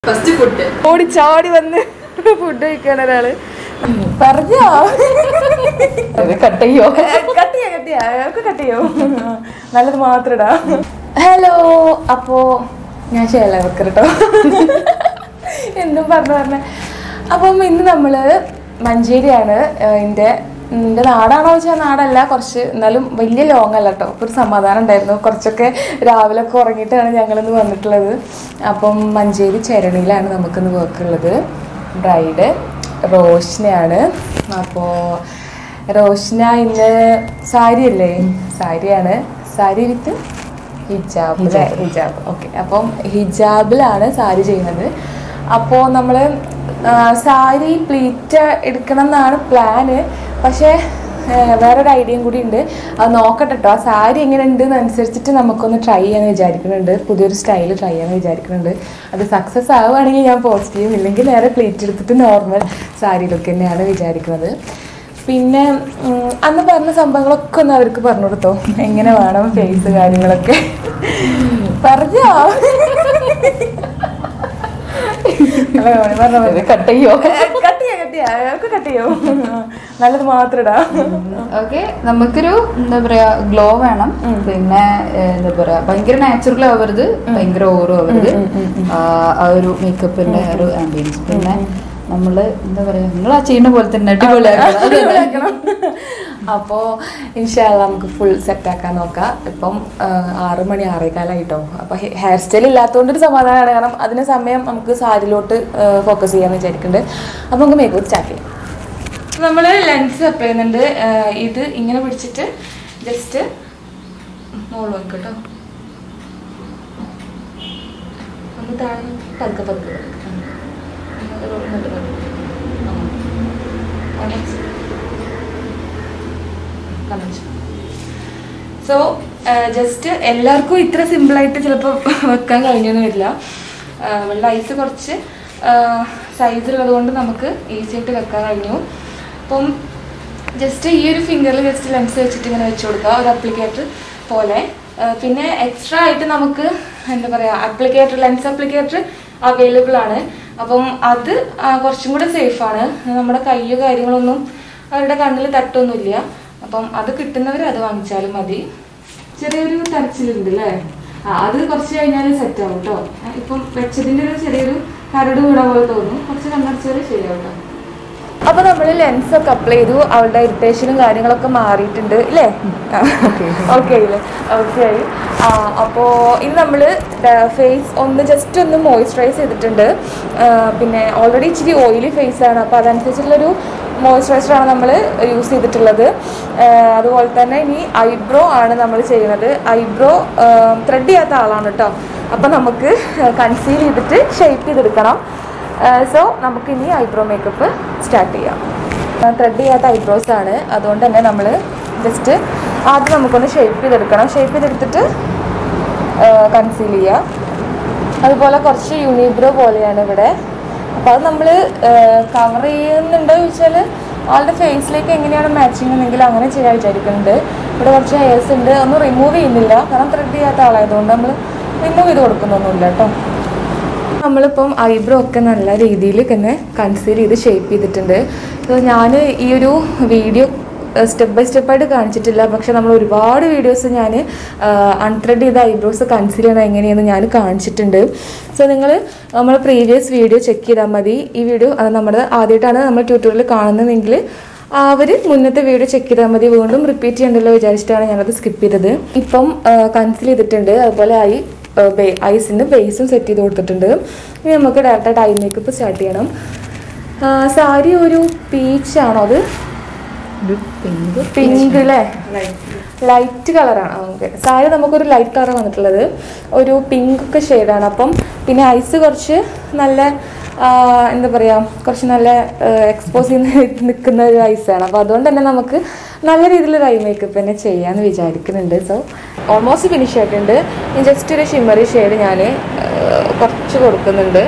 First food ഓടി ചാടി വന്ന് ഫുഡ് കഴിക്കാണ് ഒരാള് പറഞ്ഞോ കട്ട് ചെയ്യോ കട്ട് ചെയ്യാം കട്ട് ചെയ്യാം ഒക്കെ കട്ട് ചെയ്യോ നല്ലത് മാത്രം ഇടാ ഹലോ അപ്പോ ഞാൻ ശേല വെക്കർ കേട്ടോ എന്തും പറഞ്ഞു പറഞ്ഞ അപ്പം ഇന്ന് നമ്മള് മഞ്ചേരിയാണ് ഏഹ് എൻ്റെ എൻ്റെ നാടാണോ വെച്ചാൽ നാടല്ല കുറച്ച് എന്നാലും വലിയ ലോങ് അല്ല കേട്ടോ അപ്പോൾ ഒരു സമാധാനം ഉണ്ടായിരുന്നു കുറച്ചൊക്കെ രാവിലെ ഒക്കെ ഉറങ്ങിയിട്ടാണ് ഞങ്ങളിന്ന് വന്നിട്ടുള്ളത് അപ്പം മഞ്ചേരി ചരണിയിലാണ് നമുക്കിന്ന് വർക്ക് ഉള്ളത് ബ്രൈഡ് റോഷനയാണ് അപ്പോൾ റോഷന ഇന്ന് സാരി അല്ലേ സാരിയാണ് സാരി വിത്ത് ഹിജാബ് അല്ലേ ഹിജാബ് ഓക്കെ അപ്പം ഹിജാബിലാണ് സാരി ചെയ്യുന്നത് അപ്പോൾ നമ്മൾ സാരി പ്ലീറ്റ് എടുക്കണം എന്നാണ് പ്ലാന് പക്ഷേ ആ, വേറൊരു ഐഡിയയും കൂടി ഉണ്ട് അത് നോക്കട്ടെ കേട്ടോ ആ സാരി എങ്ങനെ ഉണ്ട് അനുസരിച്ചിട്ട് നമുക്കൊന്ന് ട്രൈ ചെയ്യാൻ വിചാരിക്കുന്നുണ്ട് പുതിയൊരു സ്റ്റൈൽ ട്രൈ ചെയ്യാൻ വിചാരിക്കുന്നുണ്ട് അത് സക്സസ് ആവുകയാണെങ്കിൽ ഞാൻ പോസിറ്റീവ് ഇല്ലെങ്കിൽ നേരെ പ്ലീറ്റ് എടുത്തിട്ട് നോർമൽ സാരിയിലൊക്കെ തന്നെയാണ് വിചാരിക്കുന്നത് പിന്നെ ഉം, അന്ന് പറഞ്ഞ സംഭവങ്ങളൊക്കെ ഒന്ന് അവർക്ക് പറഞ്ഞു കൊടുത്തോ എങ്ങനെ വേണം ഫേസ് കാര്യങ്ങളൊക്കെ പറഞ്ഞോ അല്ല, പറഞ്ഞോ, പറഞ്ഞോ. കട്ട് ചെയ്യോ കട്ട് ചെയ്യാം കട്ട് ചെയ്യാം അവർക്ക് കട്ട് ചെയ്യോ നല്ലത് മാത്രം ഇടാ ഓക്കെ നമുക്കൊരു എന്താ പറയാ ഗ്ലോ വേണം പിന്നെ ഏഹ്, എന്താ പറയാ ഭയങ്കര നാച്ചുറൽ ആവരുത് ഭയങ്കര ഓവറും ആവരുത് ആ ആ ഒരു മേക്കപ്പിന്റെ ഒരു ആംബിയൻസ് പിന്നെ നമ്മള് എന്താ പറയാ നിങ്ങൾ ആ ചെയ്യുന്ന പോലെ തന്നെ അടിപൊളിയാക്കണം അത് തന്നെ. അപ്പോ ഇൻഷാല്ല നമുക്ക് ഫുൾ സെറ്റ് ആക്കാൻ നോക്കാം ഇപ്പം ആ, ആറ് മണി ആറേകാലായിട്ടോ അപ്പൊ ഹെയർ സ്റ്റൈൽ ഇല്ലാത്തതുകൊണ്ട് ഒരു സമാധാനമാണ് കാരണം അതിന് സമയം നമുക്ക് സാരിലോട്ട് ഫോക്കസ് ചെയ്യാന്ന് വിചാരിക്കുന്നുണ്ട് അപ്പൊ നമുക്ക് മേക്കപ്പ് സ്റ്റാർട്ട് ചെയ്യാം നമ്മൾ ലെൻസ് അപ്ലൈ ചെയ്യുന്നുണ്ട് ആ, ഇത് ഇങ്ങനെ പിടിച്ചിട്ട് ജസ്റ്റ് മോള് നോക്കട്ടോ ഒന്ന് താഴെ പതുക്കെ പതുക്കെ സോ ജസ്റ്റ് എല്ലാവർക്കും ഇത്ര സിമ്പിളായിട്ട് ചിലപ്പോൾ വെക്കാൻ കഴിഞ്ഞൊന്നും വരില്ല വെള്ള ഐസ് കുറച്ച് സൈസ് ഉള്ളത് കൊണ്ട് നമുക്ക് ഈസി ആയിട്ട് വെക്കാൻ കഴിഞ്ഞു അപ്പം ജസ്റ്റ് ഈ ഒരു ഫിംഗറിൽ ജസ്റ്റ് ലെൻസ് വെച്ചിട്ട് ഇങ്ങനെ വെച്ച് കൊടുക്കുക ഒരു അപ്ലിക്കേറ്റർ പോലെ ആ, പിന്നെ എക്സ്ട്രാ ആയിട്ട് നമുക്ക് എന്താ പറയുക അപ്ലിക്കേറ്റർ ലെൻസ് അപ്ലിക്കേറ്റർ അവൈലബിൾ ആണ് അപ്പം അത് ആ, കുറച്ചും കൂടെ സേഫാണ് നമ്മുടെ കയ്യോ കാര്യങ്ങളൊന്നും അവരുടെ കണ്ണിൽ തട്ടൊന്നുമില്ല അപ്പം അത് കിട്ടുന്നവർ അത് വാങ്ങിച്ചാലും മതി ചെറിയൊരു തരച്ചിലുണ്ട് അല്ലേ ആ അത് കുറച്ച് കഴിഞ്ഞാൽ സെറ്റ് ആവും കേട്ടോ ഇപ്പം വെച്ചതിൻ്റെ ഒരു ചെറിയൊരു കരട് വീണ പോലെ തോന്നും കുറച്ച് കണ്ണടച്ചാൽ ശരിയാവും കേട്ടോ അപ്പൊ നമ്മൾ ലെൻസ് ഒക്കെ അപ്ലൈ ചെയ്തു അവളുടെ ഇറിറ്റേഷനും കാര്യങ്ങളൊക്കെ മാറിയിട്ടുണ്ട് ഇല്ലേ ഓക്കെ അല്ലേ ഓക്കെ ആയി ആ അപ്പോൾ ഇന്ന് നമ്മൾ ഫേസ് ഒന്ന് ജസ്റ്റ് ഒന്ന് മോയ്സ്ചറൈസ് ചെയ്തിട്ടുണ്ട് ആ, പിന്നെ ഓൾറെഡി ഇച്ചിരി ഓയിലി ഫേസ് ആണ് അപ്പോൾ അതനുസരിച്ചുള്ളൊരു മോയ്സ്ചറൈസറാണ് നമ്മൾ യൂസ് ചെയ്തിട്ടുള്ളത് ആ, അതുപോലെ തന്നെ ഇനി ഐബ്രോ ആണ് നമ്മൾ ചെയ്യുന്നത് ഐബ്രോ ത്രെഡ് ചെയ്യാത്ത ആളാണ് കേട്ടോ അപ്പോൾ നമുക്ക് കൺസീൽ ചെയ്തിട്ട് ഷേപ്പ് ചെയ്തെടുക്കണം സോ നമുക്ക് ഇനി ഐബ്രോ മേക്കപ്പ് സ്റ്റാർട്ട് ചെയ്യാം ത്രെഡ് ചെയ്യാത്ത ഐബ്രോസ് ആണ് അതുകൊണ്ട് തന്നെ നമ്മൾ ജസ്റ്റ് ആദ്യം നമുക്കൊന്ന് ഷേപ്പ് ചെയ്തെടുക്കണം ഷേപ്പ് ചെയ്തെടുത്തിട്ട് കൺസീൽ ചെയ്യുക അതുപോലെ കുറച്ച് യൂണിബ്രോ പോലെയാണ് ഇവിടെ അപ്പോൾ അത് നമ്മൾ കവർ ചെയ്യുന്നുണ്ടോ ചോദിച്ചാൽ ആളുടെ ഫേസിലേക്ക് എങ്ങനെയാണ് മാച്ചിങ് എന്നെങ്കിൽ അങ്ങനെ ചെയ്യാൻ വിചാരിക്കുന്നുണ്ട് ഇവിടെ കുറച്ച് ഹെയർസ് ഉണ്ട് ഒന്നും റിമൂവ് ചെയ്യുന്നില്ല കാരണം ത്രെഡ് ചെയ്യാത്ത ആളായതുകൊണ്ട് നമ്മൾ റിമൂവ് ചെയ്ത് കൊടുക്കുന്നൊന്നുമില്ല കേട്ടോ നമ്മളിപ്പം ഐബ്രോ ഒക്കെ നല്ല രീതിയിൽ തന്നെ കൺസീൽ ചെയ്ത് ഷേപ്പ് ചെയ്തിട്ടുണ്ട് സോ ഞാൻ ഈ ഒരു വീഡിയോ സ്റ്റെപ്പ് ബൈ സ്റ്റെപ്പായിട്ട് കാണിച്ചിട്ടില്ല പക്ഷെ നമ്മൾ ഒരുപാട് വീഡിയോസ് ഞാൻ അൺത്രെഡ് ചെയ്ത ഐബ്രോസ് കൺസീൽ ചെയ്യണം എങ്ങനെയെന്ന് ഞാൻ കാണിച്ചിട്ടുണ്ട് സോ നിങ്ങൾ നമ്മൾ പ്രീവിയസ് വീഡിയോ ചെക്ക് ചെയ്താൽ മതി ഈ വീഡിയോ അത് നമ്മുടെ ആദ്യമായിട്ടാണ് നമ്മൾ ട്യൂട്ടോറിയൽ കാണുന്നതെങ്കിൽ അവർ മുന്നത്തെ വീഡിയോ ചെക്ക് ചെയ്താൽ മതി വീണ്ടും റിപ്പീറ്റ് ചെയ്യണ്ടല്ലോ വിചാരിച്ചിട്ടാണ് ഞാനത് സ്കിപ്പ് ചെയ്തത് ഇപ്പം കൺസിൽ ചെയ്തിട്ടുണ്ട് അതുപോലെ ഐ ഐസിൻ്റെ ബേസും സെറ്റ് ചെയ്ത് കൊടുത്തിട്ടുണ്ട് ഇനി നമുക്ക് ഡയറക്റ്റായിട്ട് ഐ മേക്കപ്പ് സ്റ്റാർട്ട് ചെയ്യണം ആ, സാരി ഒരു പീച്ച് ആണോ അത് ഒരു പിങ്ക് പിങ്ക് അല്ലേ ലൈറ്റ് കളറാണ് ഓക്കെ സാരി നമുക്കൊരു ലൈറ്റ് കളർ വന്നിട്ടുള്ളത് ഒരു പിങ്ക് ഒക്കെ ഷെയ്ഡാണ് അപ്പം പിന്നെ ഐസ് കുറച്ച് നല്ല ആ, എന്താ പറയുക കുറച്ച് നല്ല എക്സ്പോസ് ചെയ്ത് നിൽക്കുന്ന ഒരു ഐസാണ് അപ്പോൾ അതുകൊണ്ട് തന്നെ നമുക്ക് നല്ല രീതിയിൽ ഒരു ഐ മേക്കപ്പ് തന്നെ ചെയ്യാമെന്ന് വിചാരിക്കുന്നുണ്ട് സോ ഓൾമോസ്റ്റ് ഫിനിഷ് ആയിട്ടുണ്ട് ഇനി ജസ്റ്റ് ഒരു ഷിമ്മറി ഷെയ്ഡ് ഞാൻ കുറച്ച് കൊടുക്കുന്നുണ്ട്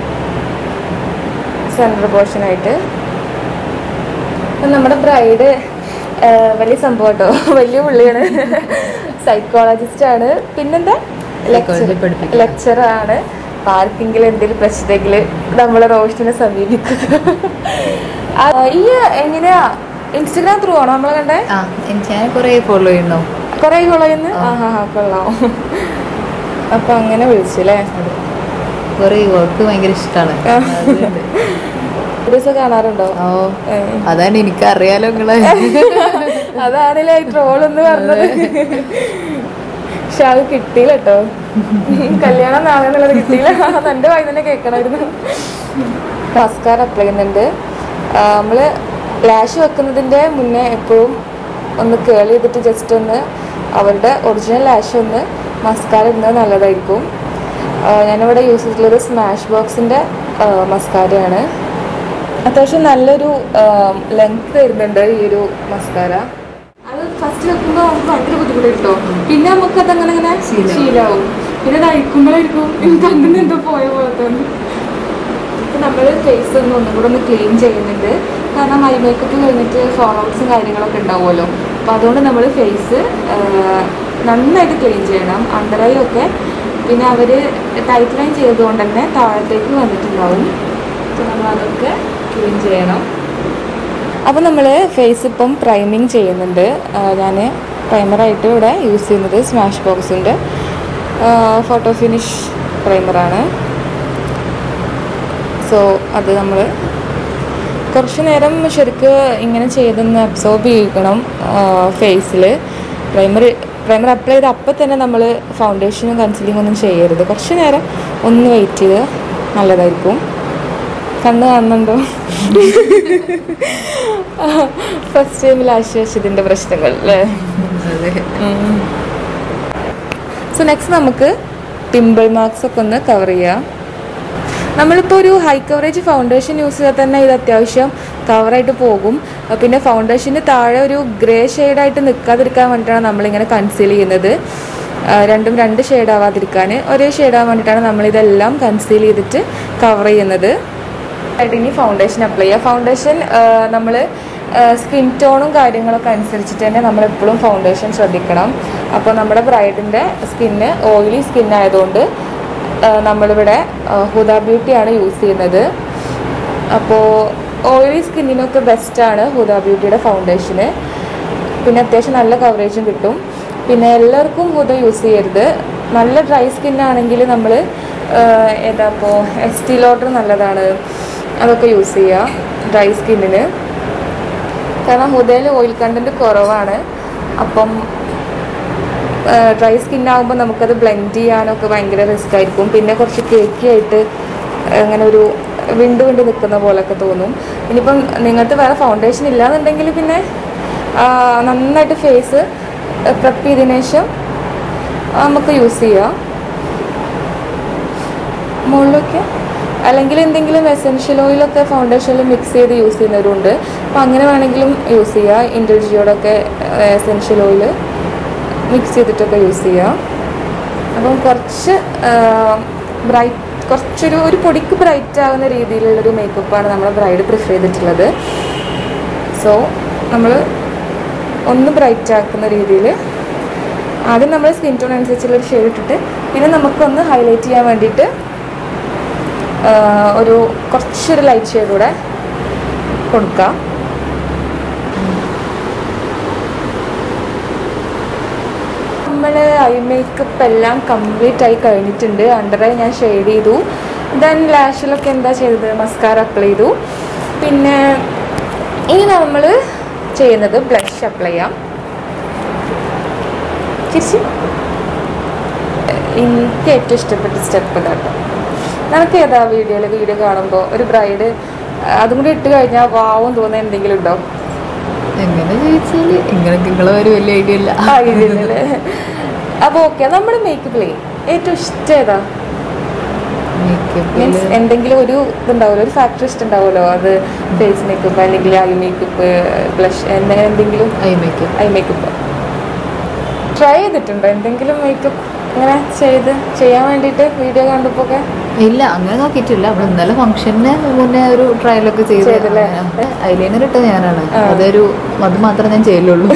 സെൻറ്റർ പോർഷനായിട്ട് അപ്പം നമ്മുടെ ബ്രൈഡ് വലിയ സംഭവം കേട്ടോ വലിയ പുള്ളിയാണ് സൈക്കോളജിസ്റ്റ് ആണ് പിന്നെന്താ Psychology പഠിപ്പിക്കുന്ന. ലെക്ചറാണ് അപ്പൊ ആർക്കെങ്കിലും എന്തെങ്കിലും പ്രശ്നമെങ്കിൽ നമ്മളെ റോഷനെ സമീപിക്കുക ആ, ഈ എങ്ങനെയാ ഇൻസ്റ്റഗ്രാം ത്രൂ ആണോ നമ്മളെ കണ്ടേ ആ എനിക്ക് ഞാൻ കുറേ ഫോളോ ചെയ്യുന്നു കൊറേ കൊളയുന്നു ആ ഹാ ഹാ കൊള്ളാം അപ്പൊ അങ്ങനെ വിളിച്ചു അല്ലേ കുറേ വർക്ക് ഭയങ്കര ഇഷ്ടമാണ് ദിവസം കാണാറുണ്ടോ ഓ ഏ. അതാണ് എനിക്ക് അറിയാലോ നിങ്ങളെ അതാണല്ലേ ട്രോൾ എന്ന് പറഞ്ഞത് പക്ഷെ അത് കിട്ടിയില്ല കേട്ടോ കല്യാണം നാളെ എന്നുള്ളത് കിട്ടിയില്ല തന്റെ വായി തന്നെ കേൾക്കണമായിരുന്നു മസ്കാർ അപ്ലൈ ചെയ്യുന്നുണ്ട് ആ, നമ്മള് ലാഷ് വെക്കുന്നതിന്റെ മുന്നേ എപ്പോഴും ഒന്ന് കേൾ ചെയ്തിട്ട് ജസ്റ്റ് ഒന്ന് അവരുടെ ഒറിജിനൽ ലാഷ് ഒന്ന് മസ്കാര ഇടുന്നത് നല്ലതായിരിക്കും ആ, ഞാനിവിടെ യൂസ് ചെയ്തിട്ടുള്ളത് സ്മാഷ് ബോക്സിന്റെ മസ്കാരയാണ് അത്യാവശ്യം നല്ലൊരു ലെങ്ത് വരുന്നുണ്ട് ഈ ഒരു മസ്കാര അത് ഫസ്റ്റ് വെക്കുമ്പോൾ നമുക്ക് ഭയങ്കര ബുദ്ധിമുട്ട് കിട്ടും പിന്നെ നമുക്ക് അതങ്ങനെ അങ്ങനെ ശീലാവും. ശീലാവും പിന്നെ അത് അഴിക്കുമ്പോഴായിരിക്കും എനിക്ക് അങ്ങനെ എന്തോ പോയ പോലെ തോന്നും ഇപ്പം നമ്മൾ ഫേസ് ഒന്ന് ഒന്നും കൂടെ ഒന്ന് ക്ലീൻ ചെയ്യുന്നുണ്ട് കാരണം ഐ മേക്കപ്പ് കഴിഞ്ഞിട്ട് ഫോളോവേഴ്സും കാര്യങ്ങളൊക്കെ ഉണ്ടാവുമല്ലോ അപ്പം അതുകൊണ്ട് നമ്മൾ ഫേസ് നന്നായിട്ട് ക്ലീൻ ചെയ്യണം അണ്ടർ ഐ ഒക്കെ പിന്നെ അവർ ടൈറ്റ് ലൈൻ ചെയ്തതുകൊണ്ട് തന്നെ താഴത്തേക്ക് വന്നിട്ടുണ്ടാവും അപ്പോൾ നമ്മൾ അതൊക്കെ ക്ലീൻ ചെയ്യണം അപ്പോൾ നമ്മൾ ഫേസ് ഇപ്പം പ്രൈമിങ് ചെയ്യുന്നുണ്ട് ഞാൻ പ്രൈമറായിട്ട് ഇവിടെ യൂസ് ചെയ്യുന്നത് സ്മാഷ് ബോക്സിൻ്റെ ഫോട്ടോ ഫിനിഷ് പ്രൈമറാണ് സോ അത് നമ്മൾ കുറച്ച് നേരം ശരിക്ക് ഇങ്ങനെ ചെയ്തൊന്ന് അബ്സോർബ് ചെയ്യിക്കണം ഫേസിൽ പ്രൈമർ പ്രൈമർ അപ്ലൈ ചെയ്ത് അപ്പം തന്നെ നമ്മൾ ഫൗണ്ടേഷനും കൺസീലിംഗ് ഒന്നും ചെയ്യരുത് കുറച്ച് നേരം ഒന്ന് വെയിറ്റ് ചെയ്ത് നല്ലതായിരിക്കും കണ്ണ് കാണുന്നുണ്ടോ ഫസ്റ്റ് ടൈമിൽ ആശ്വാസത്തിൻ്റെ പ്രശ്നങ്ങൾ അല്ലേ അതെ സോ നെക്സ്റ്റ് നമുക്ക് പിമ്പിൾ മാർക്സ് ഒക്കെ ഒന്ന് കവർ ചെയ്യാം നമ്മളിപ്പോൾ ഒരു ഹൈ കവറേജ് ഫൗണ്ടേഷൻ യൂസ് ചെയ്താൽ തന്നെ ഇത് അത്യാവശ്യം കവറായിട്ട് പോകും അഹ് പിന്നെ ഫൗണ്ടേഷന് താഴെ ഒരു ഗ്രേ ഷെയ്ഡായിട്ട് നിൽക്കാതിരിക്കാൻ വേണ്ടിയിട്ടാണ് നമ്മളിങ്ങനെ കൺസീൽ ചെയ്യുന്നത് ആഹ് രണ്ടും രണ്ട് ഷെയ്ഡ് ആവാതിരിക്കാൻ ഒരേ ഷെയ്ഡ് ആവാൻ വേണ്ടിയിട്ടാണ് നമ്മളിതെല്ലാം കൺസീൽ ചെയ്തിട്ട് കവർ ചെയ്യുന്നത് ആയിട്ട് ഇനി ഫൗണ്ടേഷൻ അപ്ലൈ ചെയ്യുക ഫൗണ്ടേഷൻ നമ്മൾ സ്കിൻ ടോണും കാര്യങ്ങളൊക്കെ അനുസരിച്ചിട്ട് തന്നെ നമ്മൾ എപ്പോഴും ഫൗണ്ടേഷൻ ശ്രദ്ധിക്കണം അപ്പോൾ നമ്മുടെ ബ്രൈഡിൻ്റെ സ്കിന്ന് ഓയിലി സ്കിൻ ആയതുകൊണ്ട് ആ, നമ്മളിവിടെ ഹുദ ബ്യൂട്ടിയാണ് യൂസ് ചെയ്യുന്നത് അപ്പോൾ ഓയിലി സ്കിന്നിനൊക്കെ ബെസ്റ്റാണ് ഹുദ ബ്യൂട്ടിയുടെ ഫൗണ്ടേഷന് പിന്നെ അത്യാവശ്യം നല്ല കവറേജും കിട്ടും പിന്നെ എല്ലാവർക്കും ഹുദ യൂസ് ചെയ്യരുത് നല്ല ഡ്രൈ സ്കിന്നാണെങ്കിൽ നമ്മൾ ഏതാ ഇപ്പോൾ എസ്റ്റി ലോട്ടർ നല്ലതാണ് അതൊക്കെ യൂസ് ചെയ്യുക ഡ്രൈ സ്കിന്നിന് കാരണം ഹുദയിൽ ഓയിൽ കണ്ടൻറ്റ് കുറവാണ് അപ്പം ഡ്രൈ സ്കിന്നാകുമ്പോൾ നമുക്കത് ബ്ലെൻഡ് ചെയ്യാനൊക്കെ ഭയങ്കര റിസ്ക് ആയിരിക്കും പിന്നെ കുറച്ച് കേക്കി ആയിട്ട് അങ്ങനെ ഒരു വിണ്ട് വിണ്ട് നിൽക്കുന്ന പോലൊക്കെ തോന്നും ഇനിയിപ്പം നിങ്ങൾക്ക് വേറെ ഫൗണ്ടേഷൻ ഇല്ലാന്നുണ്ടെങ്കിൽ പിന്നെ ആ, നന്നായിട്ട് ഫേസ് പ്രെപ്പ് ചെയ്തതിന് ശേഷം നമുക്ക് യൂസ് ചെയ്യാം മുകളിലൊക്കെ അല്ലെങ്കിൽ എന്തെങ്കിലും എസെൻഷ്യൽ ഓയിലൊക്കെ ഫൗണ്ടേഷനിൽ മിക്സ് ചെയ്ത് യൂസ് ചെയ്യുന്നവരുണ്ട് അപ്പോൾ അങ്ങനെ വേണമെങ്കിലും യൂസ് ചെയ്യുക ഇൻഡൽജിയോടൊക്കെ എസെൻഷ്യൽ ഓയിൽ മിക്സ് ചെയ്തിട്ടൊക്കെ യൂസ് ചെയ്യുക അപ്പം കുറച്ച് ബ്രൈറ്റ് കുറച്ചൊരു ഒരു പൊടിക്ക് ബ്രൈറ്റ് ആവുന്ന രീതിയിലുള്ളൊരു മേക്കപ്പാണ് നമ്മുടെ ബ്രൈഡ് പ്രിഫർ ചെയ്തിട്ടുള്ളത് സോ നമ്മൾ ഒന്ന് ബ്രൈറ്റ് ആക്കുന്ന രീതിയിൽ ആദ്യം നമ്മൾ സ്കിൻ ടോൺ അനുസരിച്ചുള്ള ഒരു ഷെയ്ഡ് ഇട്ടിട്ട് പിന്നെ നമുക്കൊന്ന് ഹൈലൈറ്റ് ചെയ്യാൻ വേണ്ടിയിട്ട് ആ, ഒരു കുറച്ചൊരു ലൈറ്റ് ഷെയ്ഡ് കൂടെ കൊടുക്കാം നമ്മൾ ഐ മേക്കപ്പ് എല്ലാം കംപ്ലീറ്റ് ആയി കഴിഞ്ഞിട്ടുണ്ട് അണ്ടർ ഐ ഞാൻ ഷെയ്ഡ് ചെയ്തു ദെൻ ലാഷിലൊക്കെ എന്താ ചെയ്തത് മസ്കാര അപ്ലൈ ചെയ്തു പിന്നെ ഇനി നമ്മൾ ചെയ്യുന്നത് ബ്ലഷ് അപ്ലൈ ചെയ്യാം ചിരിച്ച് എനിക്ക് ഏറ്റവും ഇഷ്ടപ്പെട്ട സ്റ്റെപ്പ് ഇതാട്ടോ നിനക്ക് ഏതാ വീഡിയോയിൽ വീഡിയോ കാണുമ്പോൾ ഒരു ബ്രൈഡ് അതും കൂടി ഇട്ട് കഴിഞ്ഞാൽ വാവും തോന്നുന്ന എന്തെങ്കിലും ഉണ്ടോ എങ്ങനെ ചോദിച്ചാല് ഇങ്ങനെ നിങ്ങളെ ഒരു വലിയ ഐഡിയ ഇല്ല അറിയില്ലല്ലേ അപ്പോൾ ഓക്കെ നമ്മുടെ മേക്കപ്പിലേ ഏറ്റവും ഇഷ്ടം ഏതാ മേക്കപ്പില് മീൻസ് എന്തെങ്കിലും ഒരു ഇതുണ്ടാവുമല്ലോ ഒരു ഫാക്ടറി ഇഷ്ടമുണ്ടാവുമല്ലോ അത് ഫേസ് മേക്കപ്പ് അല്ലെങ്കിൽ ഐ മേക്കപ്പ് ബ്ലഷ് എന്തെങ്കിലും eye makeup eye makeup try ചെയ്തിട്ടുണ്ടോ എന്തെങ്കിലും മേക്കപ്പ് ഇങ്ങനെ ചെയ്ത് ചെയ്യാൻ വേണ്ടിയിട്ട് വീഡിയോ കണ്ടപ്പോൾ ഒക്കെ ഇല്ല അങ്ങനെ നോക്കിയിട്ടില്ല അവിടെ ഇന്നലെ ഫംഗ്ഷന് മുന്നേ ഒരു ട്രയലൊക്കെ ചെയ്ത് ചെയ്തല്ലേ? ഐലൈനർ ഇട്ട ഞാനാണ് ആ. അതൊരു അത് മാത്രമേ ഞാൻ ചെയ്യലുള്ളൂ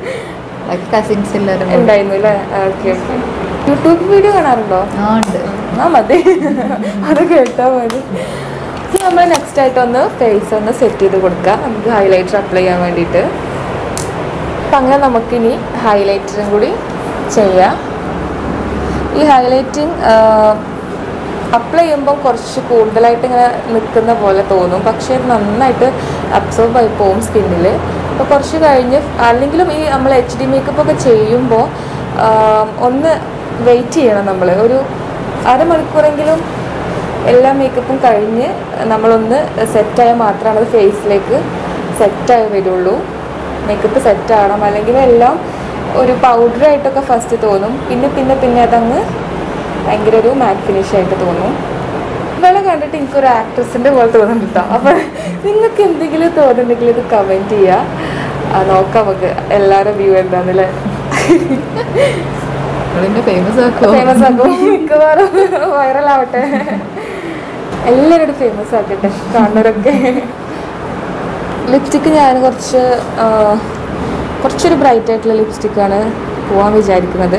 കസിൻസ് എല്ലാവരും കൂടെ. ഉണ്ടായിരുന്നു അല്ലേ ഓക്കെ ഓക്കെ യൂട്യൂബ് വീഡിയോ കാണാറുണ്ടോ ആ ഉണ്ട് പറഞ്ഞാൽ മതി അത് കേട്ടാൽ മതി ഇനി നമ്മൾ നെക്സ്റ്റ് ആയിട്ട് ഒന്ന് ഫേസ് ഒന്ന് സെറ്റ് ചെയ്ത് കൊടുക്കുക നമുക്ക് ഹൈലൈറ്റർ അപ്ലൈ ചെയ്യാൻ വേണ്ടിയിട്ട് അപ്പം അങ്ങനെ നമുക്കിനി ഹൈലൈറ്ററും കൂടി ചെയ്യാം ഈ ഹൈലൈറ്റിങ് അപ്ലൈ ചെയ്യുമ്പോൾ കുറച്ച് കൂടുതലായിട്ട് ഇങ്ങനെ നിൽക്കുന്ന പോലെ തോന്നും പക്ഷേ ഇത് നന്നായിട്ട് അബ്സോർബ് ആയി പോകും സ്കിന്നിൽ അപ്പോൾ കുറച്ച് കഴിഞ്ഞ് അല്ലെങ്കിലും ഈ നമ്മൾ എച്ച് ഡി മേക്കപ്പ് ഒക്കെ ചെയ്യുമ്പോൾ ഒന്ന് വെയിറ്റ് ചെയ്യണം നമ്മൾ ഒരു അരമണിക്കൂറെങ്കിലും എല്ലാ മേക്കപ്പും കഴിഞ്ഞ് നമ്മളൊന്ന് സെറ്റായാൽ മാത്രമാണ് അത് ഫേസിലേക്ക് സെറ്റായി വരുള്ളൂ മേക്കപ്പ് സെറ്റ് ആവണം അല്ലെങ്കിൽ എല്ലാം ഒരു പൗഡറായിട്ടൊക്കെ ഫസ്റ്റ് തോന്നും പിന്നെ പിന്നെ പിന്നെ അതങ്ങ് ഭയങ്കര ഒരു മാറ്റ് ഫിനിഷ് ആയിട്ട് തോന്നും ഇവളെ കണ്ടിട്ട് എനിക്കൊരു ആക്ട്രസിൻ്റെ പോലെ തോന്നുന്നുണ്ട് കേട്ടോ അപ്പോൾ നിങ്ങൾക്ക് എന്തെങ്കിലും തോന്നുന്നുണ്ടെങ്കിൽ ഇത് കമൻറ്റ് ചെയ്യുക ആ, നോക്കാം നമുക്ക് എല്ലാവരും വ്യൂ എന്താണെന്നല്ലേ നിങ്ങളെന്നെ ഫേമസ് ആക്കോ ഫേമസ് ആക്കും മിക്കവാറും വൈറലാവട്ടെ എല്ലാവരോടും ഫേമസ് ആക്കട്ടെ കാണുന്നവരൊക്കെ ലിപ്സ്റ്റിക്ക് ഞാൻ കുറച്ച് ആ, കുറച്ചൊരു ബ്രൈറ്റ് ആയിട്ടുള്ള ലിപ്സ്റ്റിക്കാണ് പോകാൻ വിചാരിക്കുന്നത്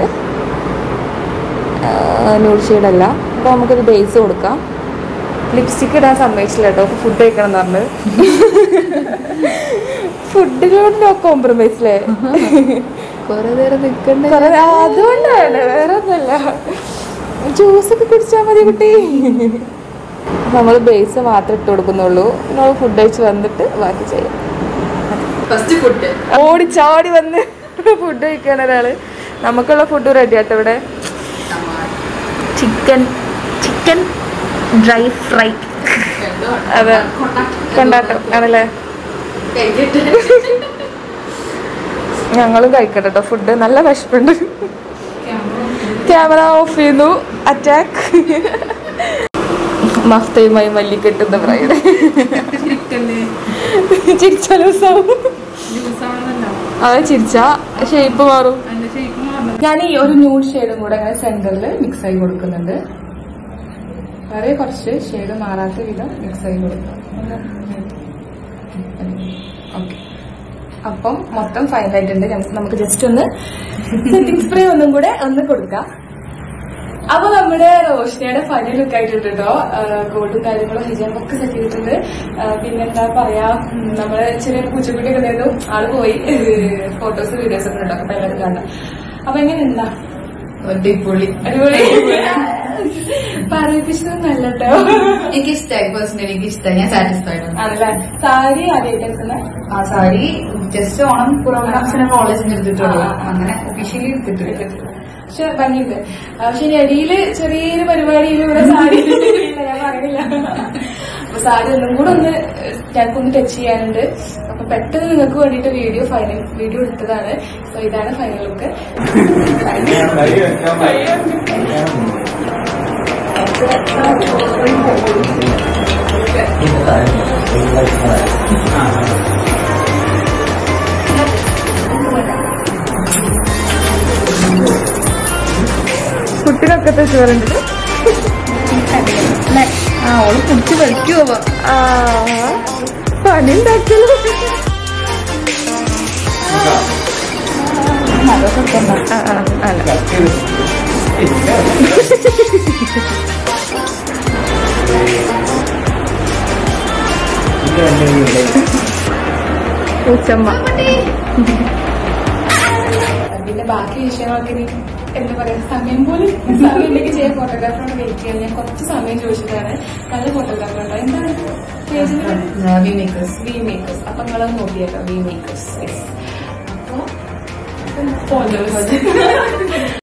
ന്യൂഡ് ഷെയ്ഡല്ല അപ്പോൾ നമുക്കൊരു ബേസ് കൊടുക്കാം ലിപ്സ്റ്റിക്ക് ഇടാൻ സമ്മതിച്ചില്ല കേട്ടോ അപ്പോൾ ഫുഡ് കഴിക്കണം എന്ന് പറഞ്ഞ് ഫുഡിനോട് നോ കോംപ്രമൈസിലേ കൊറേ നേരം നിക്കണ്ടേ കൊറേ ആ, അതുകൊണ്ടാണ് വേറെ ഒന്നല്ല ജ്യൂസ് ഒക്കെ കുടിച്ചാൽ മതി കുട്ടി നമ്മൾ ബേസ് മാത്രം ഇട്ട് കൊടുക്കുന്നുള്ളൂ നമ്മൾ ഫുഡ് കഴിച്ച് വന്നിട്ട് ബാക്കി ചെയ്യാം ഫസ്റ്റ് ഫുഡ് ഓടി ചാടി വന്ന് ഫുഡ് കഴിക്കാൻ ഒരാള് നമുക്കുള്ള ഫുഡ് റെഡി ആട്ടോ ഇവിടെ ചിക്കൻ ചിക്കൻ ഡ്രൈ ഫ്രൈ അതെ കൊണ്ടാട്ടം ആണല്ലേ ഞങ്ങളും കഴിക്കട്ടെ കേട്ടോ ഫുഡ് നല്ല വിശപ്പുണ്ട് ക്യാമറ ഓഫ് ചെയ്യുന്നു അറ്റാക്ക് മഫ്തയുമായി മല്ലിക്കെട്ടുന്ന പറയുന്നത് ചിരിച്ചാലും അത് ചിരിച്ച ഷേപ്പ് മാറും ഞാൻ ഈ ഒരു ന്യൂഡ് ഷെയ്ഡും കൂടെ അങ്ങനെ സെന്ററിൽ മിക്സ് ആയി കൊടുക്കുന്നുണ്ട് വളരെ കുറച്ച് ഷെയ്ഡ് മാറാത്ത വിധം മിക്സ് ആയി കൊടുക്കാം ഓക്കെ അപ്പം മൊത്തം ഫൈൻ ആയിട്ടുണ്ട് നമുക്ക് നമുക്ക് ജസ്റ്റ് ഒന്ന് സെറ്റിംഗ് സ്പ്രേ ഒന്നും കൂടെ ഒന്ന് കൊടുക്കാം അപ്പൊ നമ്മുടെ റോഷ്നയുടെ ഫൈനൽ ലുക്ക് ആയിട്ടുണ്ട് കേട്ടോ ഗോൾഡും കാര്യങ്ങളും ഹിജാബും ഒക്കെ സെറ്റ് ചെയ്തിട്ടുണ്ട് ആ, പിന്നെന്താ പറയാ ഉം, നമ്മള് ചെറിയൊരു പൂച്ചക്കുട്ടി ഒക്കെ ഉണ്ടായിരുന്നു ആള് പോയി ഫോട്ടോസ് വീഡിയോസ് ഒക്കെ ഉണ്ടാക്കും അപ്പൊ എല്ലാവരും കാണാം അപ്പൊ എങ്ങനെ എന്താ അടിപൊളി അടിപൊളി പറയിപ്പിച്ചതൊന്നല്ല കേട്ടോ എനിക്ക് ഇഷ്ടമായി പേഴ്സണലി എനിക്ക് ഇഷ്ടമായി ഞാൻ സാറ്റിസ്ഫൈഡ് ആണ് ആണല്ലേ സാരി ആദ്യമായിട്ട് ആ സാരി ജസ്റ്റ് ഓണം പ്രോഗ്രാംസിനെ കോളേജിൽ എടുത്തിട്ടുള്ളൂ ആ, ആ. അങ്ങനെ ഒഫീഷ്യലി എടുത്തിട്ടില്ല പക്ഷെ ഭംഗിയുണ്ട് ആ, പക്ഷെ ഇനി അടിയില് ചെറിയൊരു പരിപാടിയിൽ ഇവിടെ സാരി ഇല്ല, ഞാൻ പറയില്ല അപ്പൊ സാരി ഒന്നും കൂടെ ഒന്ന് ഞങ്ങൾക്കൊന്ന് ടച്ച് ചെയ്യാനുണ്ട് അപ്പൊ പെട്ടെന്ന് നിങ്ങൾക്ക് വേണ്ടിയിട്ട് വീഡിയോ ഫൈനൽ വീഡിയോ എടുത്തതാണ് സോ ഇതാണ് ഫൈനൽ ലുക്ക് കുട്ടിനൊക്കെ ചോറുണ്ട് ആ ഓള് കുടിച്ച് വലിക്കുവോ ആ പണി ഉണ്ടാക്കലോ ആ ആ അല്ല പൂച്ചമ്മ പിന്നെ ബാക്കി വിഷയങ്ങളൊക്കെ ഇനി എന്താ പറയാ സമയം പോലും സമയം ഉണ്ടെങ്കിൽ ചെയ്യാൻ ഫോട്ടോഗ്രാഫറോട് വെയിറ്റ് ചെയ്യാൻ ഞാൻ കുറച്ച് സമയം ചോദിച്ചതാണ് നല്ല ഫോട്ടോഗ്രാഫർ ഉണ്ടോ എന്താണ് പേജിന് വി മേക്കേഴ്സ് വി മേക്കേഴ്സ് അപ്പൊ നിങ്ങളത് നോക്കിയേക്കാം വി മേക്കേഴ്സ് അപ്പോ all the best.